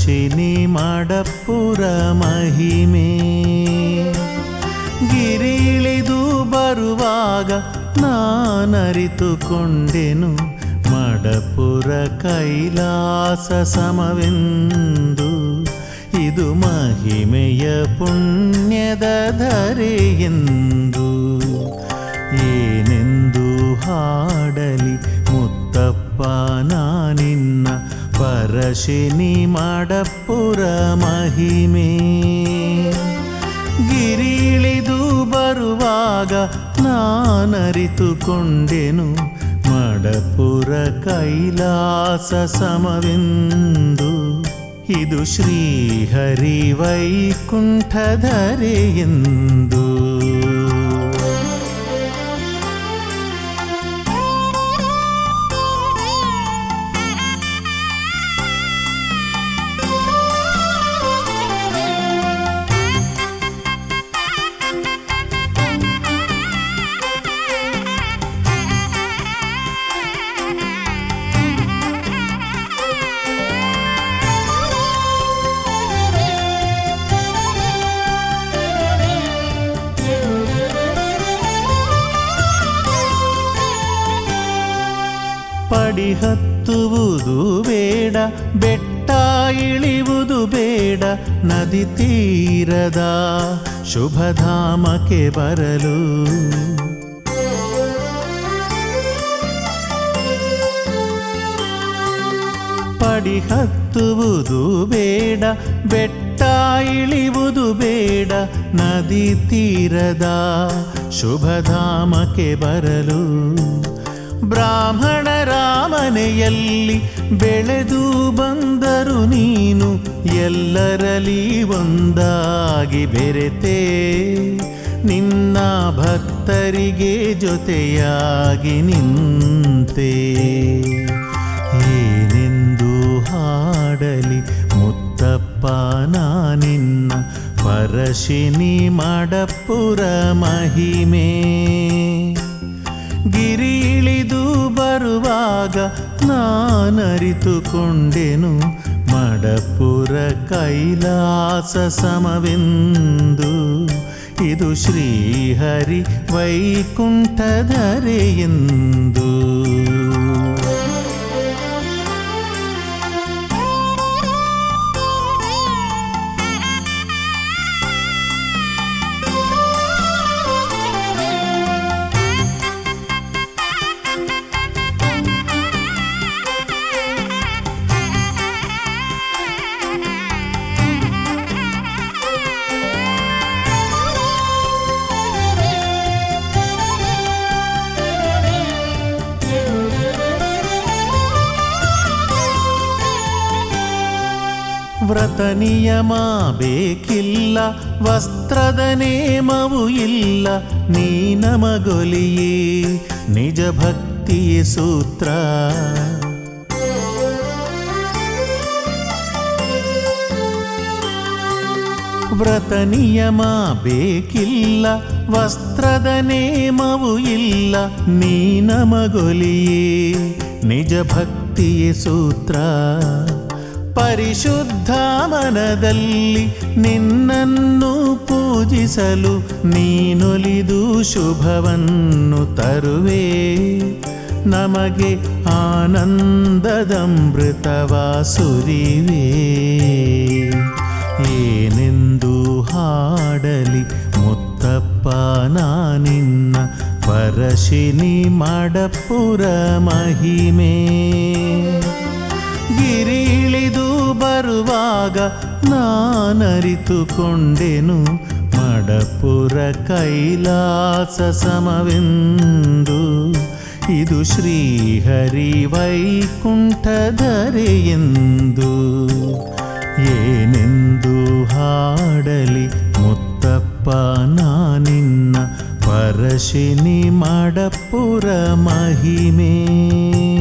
ಪರಶಿನಿ ಮಡಪುರ ಮಹಿಮೆ ಗಿರಿಳಿದು ಬರುವಾಗ ನಾನರಿತುಕೊಂಡೆನು ಮಡಪುರ ಕೈಲಾಸ ಸಮವೆಂದು ಇದು ಮಹಿಮೆಯ ಪುಣ್ಯದ ಧರೆಯೆಂದು ಏನೆಂದು ಹಾಡಲಿ ಮುತ್ತಪ್ಪ ನಾನಿನ್ನ ಪರಶಿನಿ ಮಾಡಪುರ ಮಹಿಮೆ ಗಿರಿಳಿದು ಬರುವಾಗ ನಾನರಿತುಕೊಂಡೆನು ಮಡಪುರ ಕೈಲಾಸ ಸಮವೆಂದು ಇದು ಶ್ರೀಹರಿ ವೈಕುಂಠಧರೆಯೆಂದು ಪಡಿ ಹತ್ತುವುದು ಬೇಡ ಬೆಟ್ಟ ಇಳಿಯುವುದು ಬೇಡ ನದಿ ತೀರದ ಶುಭಧಾಮಕ್ಕೆ ಬರಲು ಪಡಿ ಹತ್ತುವುದು ಬೇಡ ಬೆಟ್ಟ ಇಳಿಯುವುದು ಬೇಡ ನದಿ ತೀರದ ಶುಭಧಾಮಕ್ಕೆ ಬರಲು ಬ್ರಾಹ್ಮಣರ ಮನೆಯಲ್ಲಿ ಬೆಳೆದು ಬಂದರು ನೀನು ಎಲ್ಲರಲ್ಲಿ ಒಂದಾಗಿ ಬೆರೆತೆ ನಿನ್ನ ಭಕ್ತರಿಗೆ ಜೊತೆಯಾಗಿ ನಿಂತೆ ಏನೆಂದು ಹಾಡಲಿ ಮುತ್ತಪ್ಪ ನಾನಿನ್ನ ಪರಶಿನಿ ಮಡಪುರ ಮಹಿಮೆ ಗಿರಿ ಇಳಿದು ಬರುವಾಗ ನಾನರಿತುಕೊಂಡೆನು ಮಡಪುರ ಕೈಲಾಸ ಸಮವೆಂದು ಇದು ಶ್ರೀಹರಿ ವೈಕುಂಠಧರೆಯೆಂದು ವ್ರತ ನಿಯಮ ಬೇಕಿಲ್ಲ ವಸ್ತ್ರದ ನೇಮವು ಇಲ್ಲ ನೀ ನಮಗೊಲಿಯೇ ನಿಜ ಭಕ್ತಿಯ ಸೂತ್ರ ವ್ರತ ನಿಯಮ ಬೇಕಿಲ್ಲ ವಸ್ತ್ರದ ನೇಮವು ಇಲ್ಲ ನೀ ನಮಗೊಲಿಯೇ ನಿಜ ಭಕ್ತಿಯ ಸೂತ್ರ ಪರಿಶುದ್ಧ ಮನದಲ್ಲಿ ನಿನ್ನನ್ನು ಪೂಜಿಸಲು ನೀನೊಲಿದು ಶುಭವನ್ನು ತರುವೆ ನಮಗೆ ಆನಂದದಮೃತವ ಸುರಿವೆ ಏನೆಂದು ಹಾಡಲಿ ಮುತ್ತಪ್ಪ ನಾನಿನ್ನ ಪರಶಿನಿ ಮಡಪುರ ಮಹಿಮೆ ಗಿರಿ ಇಳಿದು ಬರುವಾಗ ನಾನರಿತುಕೊಂಡೆನು ಮಡಪುರ ಕೈಲಾಸ ಸಮವೆಂದು ಇದು ಶ್ರೀಹರಿ ವೈಕುಂಠಧರೆಯೆಂದು ಏನೆಂದು ಹಾಡಲಿ ಮುತ್ತಪ್ಪ ನಾನಿನ್ನ ಪರಶಿನಿ ಮಡಪುರ ಮಹಿಮೆ